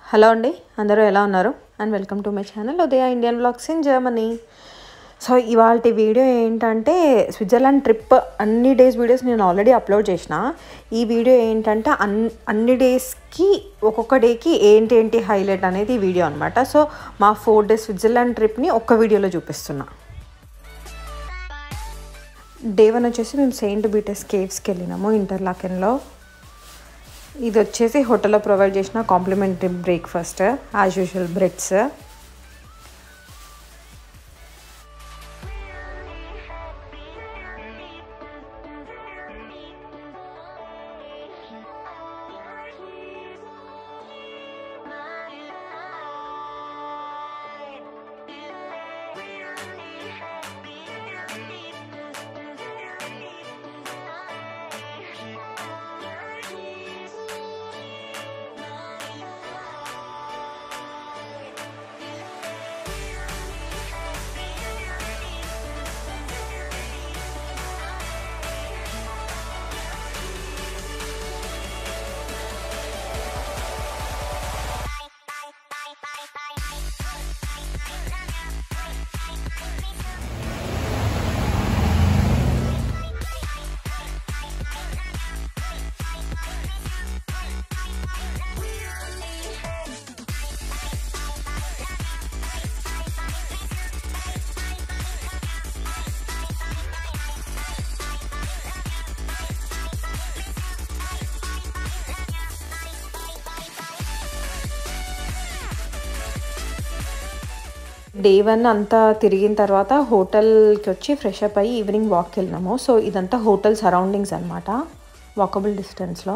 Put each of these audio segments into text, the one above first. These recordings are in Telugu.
హలో అండి అందరూ ఎలా ఉన్నారు and welcome to my channel Udaya Indian blogs in Germany so ఇవాళ వీడియో ఏంటంటే స్విట్జర్లాండ్ ట్రిప్ అన్ని డేస్ వీడియోస్ నేను ఆల్రెడీ అప్లోడ్ చేసిన ఈ వీడియో ఏంటంటే అన్ అన్ని డేస్కి ఒక్కొక్క డేకి ఏంటి ఏంటి హైలైట్ అనేది ఈ వీడియో అనమాట సో మా ఫోర్ డేస్ స్విట్జర్లాండ్ ట్రిప్ని ఒక్క వీడియోలో చూపిస్తున్నా డే వన్ వచ్చేసి మేము సెయింట్ బీటర్స్ కేవ్స్కి వెళ్ళినాము ఇంటర్లాకెన్లో ఇది వచ్చేసి హోటల్లో ప్రొవైడ్ చేసిన complimentary breakfast as usual breads day one అంతా తిరిగిన తర్వాత హోటల్కి వచ్చి ఫ్రెష్ అప్ అయ్యి ఈవినింగ్ వాక్కి వెళ్ళినాము సో ఇదంతా హోటల్ సరౌండింగ్స్ అనమాట వాకబుల్ డిస్టెన్స్లో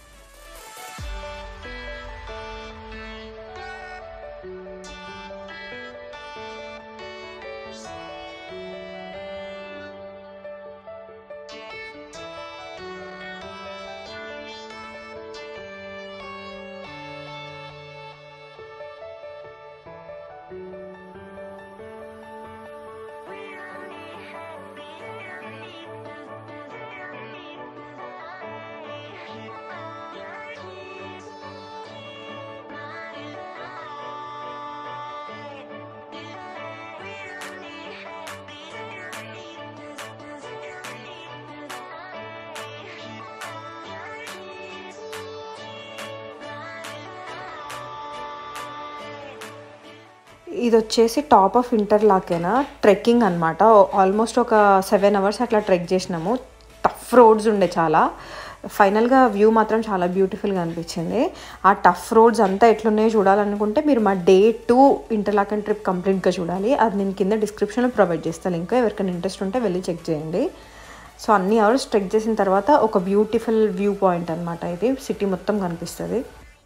ఇది వచ్చేసి టాప్ ఆఫ్ ఇంటర్లాకేనా ట్రెక్కింగ్ అనమాట ఆల్మోస్ట్ ఒక సెవెన్ అవర్స్ అట్లా ట్రెక్ చేసినాము టఫ్ రోడ్స్ ఉండే చాలా ఫైనల్గా వ్యూ మాత్రం చాలా బ్యూటిఫుల్గా అనిపించింది ఆ టఫ్ రోడ్స్ అంతా ఎట్లున్నాయో చూడాలనుకుంటే మీరు మా డే టూ ఇంటర్లాకన్ ట్రిప్ కంప్లీట్గా చూడాలి అది నేను కింద డిస్క్రిప్షన్లో ప్రొవైడ్ చేస్తాను ఇంకా ఎవరికైనా ఇంట్రెస్ట్ ఉంటే వెళ్ళి చెక్ చేయండి సో అన్ని అవర్స్ ట్రెక్ చేసిన తర్వాత ఒక బ్యూటిఫుల్ వ్యూ పాయింట్ అనమాట ఇది సిటీ మొత్తం కనిపిస్తుంది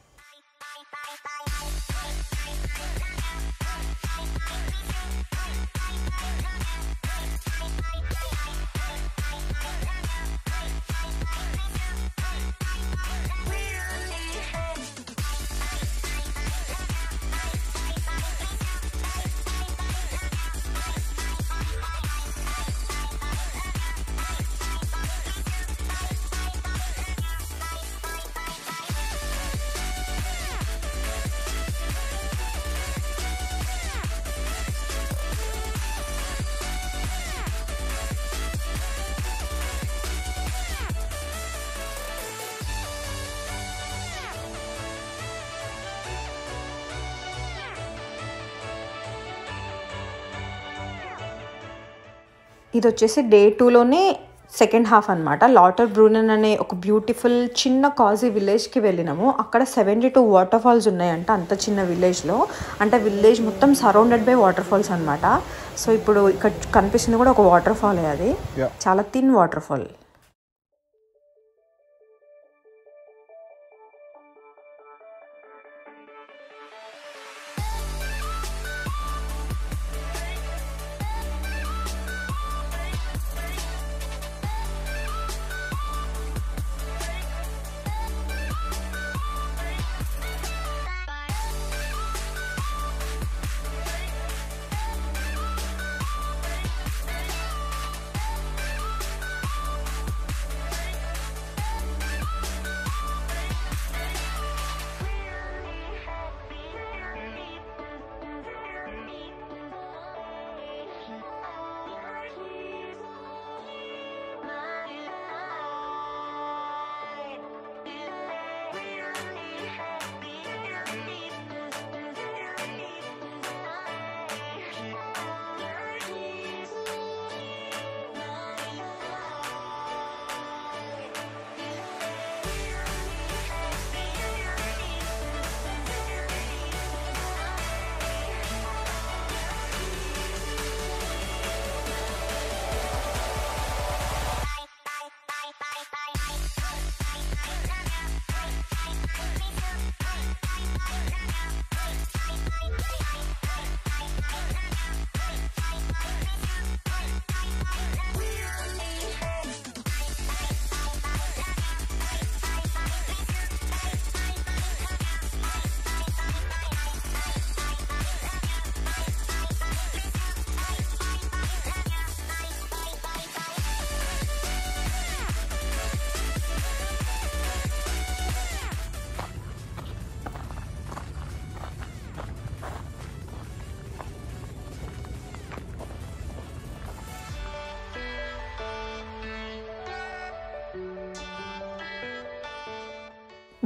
ఇది వచ్చేసి డే టూలోనే సెకండ్ హాఫ్ అనమాట లాటర్ బ్రూనన్ అనే ఒక బ్యూటిఫుల్ చిన్న కాజీ విలేజ్కి వెళ్ళినాము అక్కడ సెవెంటీ టూ వాటర్ ఫాల్స్ ఉన్నాయంట అంత చిన్న విలేజ్లో అంటే విలేజ్ మొత్తం సరౌండెడ్ బై వాటర్ ఫాల్స్ అనమాట సో ఇప్పుడు ఇక్కడ కనిపిస్తుంది కూడా ఒక వాటర్ ఫాల్ అది చాలా thin water fall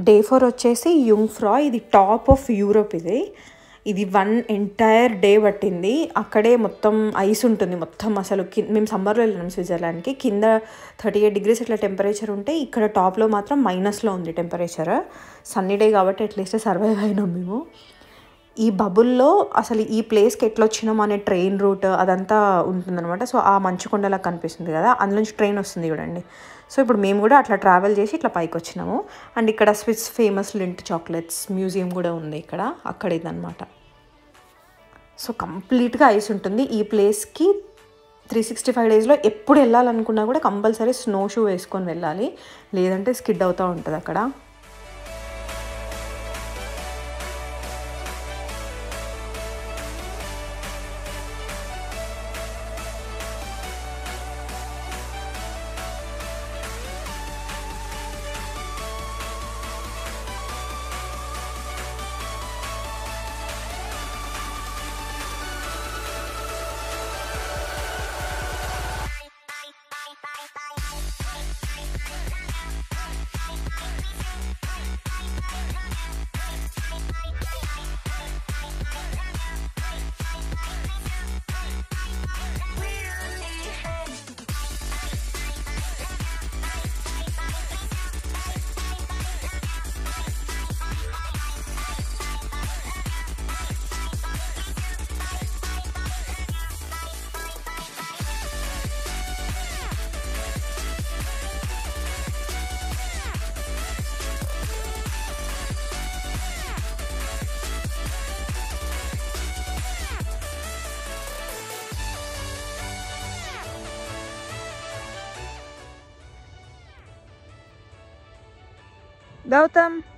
day four వచ్చేసి యుంగ్ ఫ్రా ఇది టాప్ ఆఫ్ యూరోప్ ఇది ఇది వన్ ఎంటైర్ డే పట్టింది అక్కడే మొత్తం ఐస్ ఉంటుంది మొత్తం అసలు కి- మేము సమ్మర్లో వెళ్ళినాం స్విట్జర్లాండ్కి కింద థర్టీ ఎయిట్ డిగ్రీస్ ఇట్లా టెంపరేచర్ ఉంటే ఇక్కడ టాప్లో మాత్రం మైనస్లో ఉంది టెంపరేచర్ సన్నీ డే కాబట్టి అట్లీస్ట్ సర్వైవ్ అయినాం మేము ఈ బబుల్లో అసలు ఈ ప్లేస్కి ఎట్లా వచ్చినాం అనే ట్రైన్ రూట్ అదంతా ఉంటుందన్నమాట సో ఆ మంచు కొండలా కనిపిస్తుంది కదా అందులోంచి ట్రైన్ వస్తుంది చూడండి సో ఇప్పుడు మేము కూడా అట్లా ట్రావెల్ చేసి ఇట్లా పైకి వచ్చినాము అండ్ ఇక్కడ Swiss famous Lindt chocolates museum కూడా ఉంది ఇక్కడ అక్కడ ఇదనమాట సో కంప్లీట్గా ఐస్ ఉంటుంది ఈ ప్లేస్కి త్రీ సిక్స్టీ ఫైవ్ డేస్లో ఎప్పుడు వెళ్ళాలనుకున్నా కూడా కంపల్సరీ స్నో షూ వేసుకొని వెళ్ళాలి లేదంటే స్కిడ్ అవుతూ ఉంటుంది అక్కడ గౌతమ్